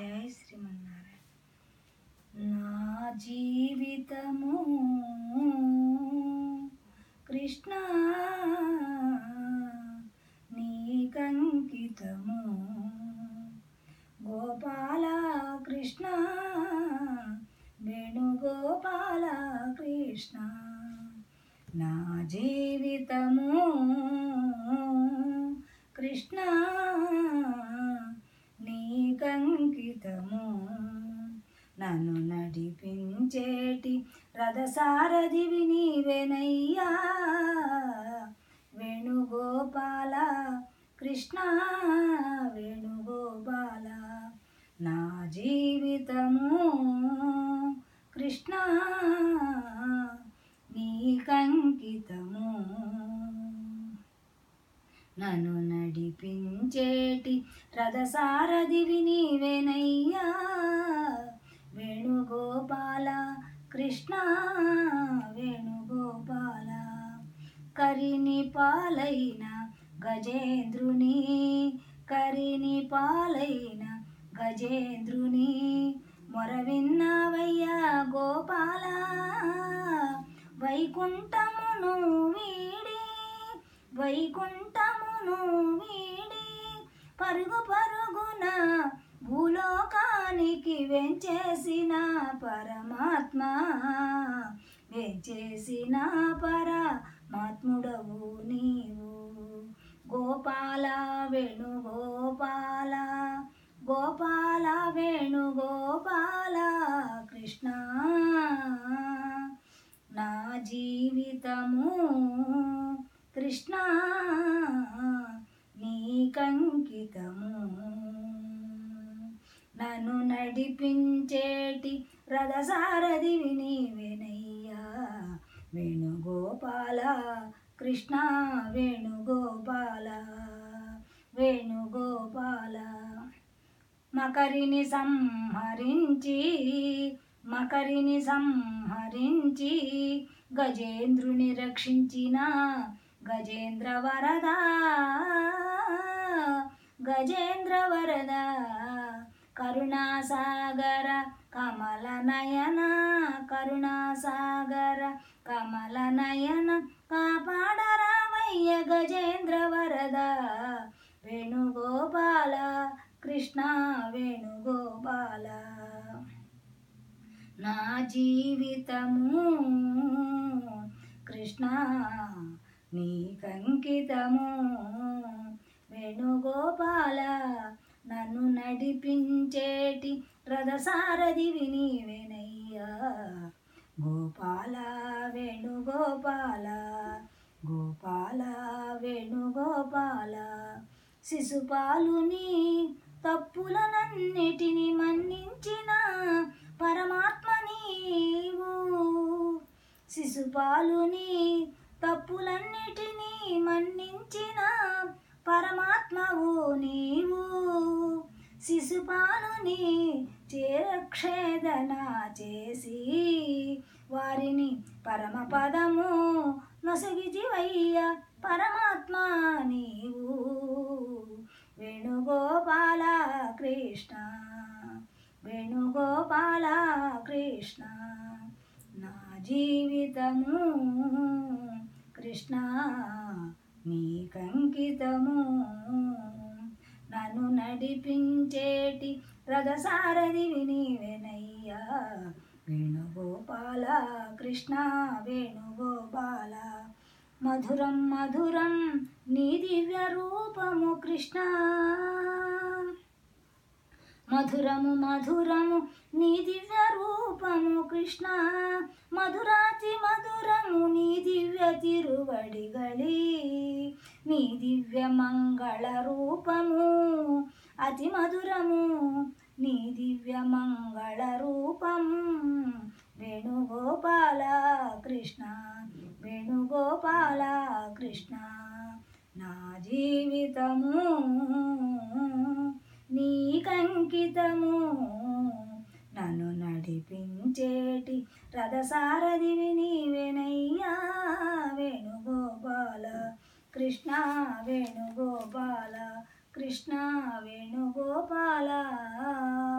జై శ్రీమన్నారాయణ నా జీవితము కృష్ణ నీకంకితము గోపాల కృష్ణ వేణుగోపాల కృష్ణ నా జీవితము కృష్ణ నీకంకితము నన్ను నడిపించేటి రథసారథివి నీవెనయ్యా వేణుగోపాల కృష్ణ వేణుగోపాల నా జీవితము కృష్ణ నీకంకితము నన్ను నడిపించేటి రథసారథివి నీవెనయ్యా వేణుగోపాల కృష్ణ వేణుగోపాల కరిని పాలైన గజేంద్రుని కరిని పాలైన గజేంద్రుని మొరవిన్నావయ్యా గోపాల వైకుంఠమును వీడి వైకుంఠమును వీడి పరుగు పరుగున భూలోకానికి వెంచేసిన పరమాత్మ వెంచేసిన పరమాత్ముడవు నీవు గోపాల వేణుగోపాల గోపాల వేణుగోపాల కృష్ణ నా జీవితము కృష్ణ నీకంకితము నన్ను నడిపించేటి రథసారథివి నీవెనయ్యా వేణుగోపాల కృష్ణ వేణుగోపాల వేణుగోపాల మకరిని సంహరించి మకరిని సంహరించి గజేంద్రుని రక్షించిన గజేంద్ర వరద గజేంద్ర వరద కరుణాసాగర కమల నయన కరుణాసాగర కమల నయన కాపాడరామయ్య గజేంద్ర వరద వేణుగోపాల కృష్ణ వేణుగోపాల నా జీవితము కృష్ణ నీకంకితము వేణుగోపాల నన్ను నడిపించేటి రథసారథివి నీవెనయ్యా గోపాల వేణుగోపాల గోపాల వేణుగోపాల శిశుపాలుని తప్పులనన్నిటిని మన్నించిన పరమాత్మ నీవు శిశుపాలుని తప్పులన్నిటినీ మన్నించిన పరమాత్మవు నీవు శిశుపాలుని చేరక్షేదన చేసి వారిని పరమపదము నొసగిజివయ్య పరమాత్మ నీవు వేణుగోపాల కృష్ణ వేణుగోపాల కృష్ణ నా జీవితము కృష్ణ నీకంకితము నన్ను నడిపించేటి రథసారథివి నీవెనయ్యా వేణుగోపాల కృష్ణ వేణుగోపాల మధురం మధురం నీ దివ్య రూపము కృష్ణ మధురము మధురము నీ దివ్య రూపము కృష్ణ మధురాతి మధురము నీ దివ్య తిరువడిగళి నీ దివ్య మంగళ రూపము అతి మధురము నీ దివ్య మంగళ రూపము వేణుగోపాల కృష్ణ వేణుగోపాల కృష్ణ నా జీవితము నీకంకితము నన్ను నడిపించేటి రథసారథివి నీవెనయ్యా వేణుగోపాల కృష్ణ వేణుగోపాల కృష్ణ వేణుగోపాల